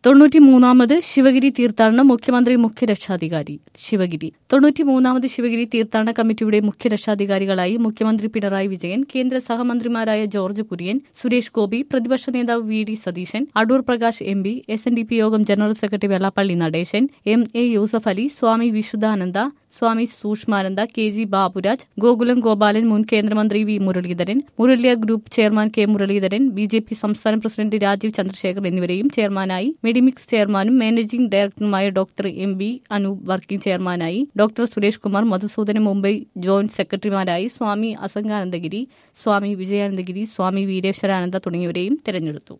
തൊണ്ണൂറ്റിമൂന്നാമത് ശിവഗിരി തീർത്ഥാടനം മുഖ്യമന്ത്രി മുഖ്യരക്ഷാധികാരി ശിവഗിരി തൊണ്ണൂറ്റിമൂന്നാമത് ശിവഗിരി തീർത്ഥാടന കമ്മിറ്റിയുടെ മുഖ്യരക്ഷാധികാരികളായി മുഖ്യമന്ത്രി പിണറായി വിജയൻ കേന്ദ്ര സഹമന്ത്രിമാരായ ജോർജ് കുര്യൻ സുരേഷ് ഗോപി പ്രതിപക്ഷ നേതാവ് V D Satheesan Adoor Prakash M P S N D P യോഗം general secretary Vellappally Natesan M A Yusuff Ali Swami Vishuddhananda Swami Sookshmananda K G Baburaj Gokulam Gopalan മുൻ കേന്ദ്രമന്ത്രി V Muraleedharan Muraliya group chairman K Muraleedharan B J P സംസ്ഥാന പ്രസിഡന്റ് രാജീവ് ചന്ദ്രശേഖർ എന്നിവരെയും ചെയർമാനായി മെഡിമിക്സ് ചെയർമാനും മാനേജിംഗ് ഡയറക്ടറുമായ doctor M B Anoop working ചെയർമാനായി ഡോക്ടർ സുരേഷ് കുമാർ മധുസൂദന മുംബൈ ജോയിന്റ് സെക്രട്ടറിമാരായി സ്വാമി അസംഗാനന്ദഗിരി സ്വാമി വിജയാനന്ദഗിരി സ്വാമി വീരേശ്വരാനന്ദ തുടങ്ങിയവരെയും തെരഞ്ഞെടുത്തു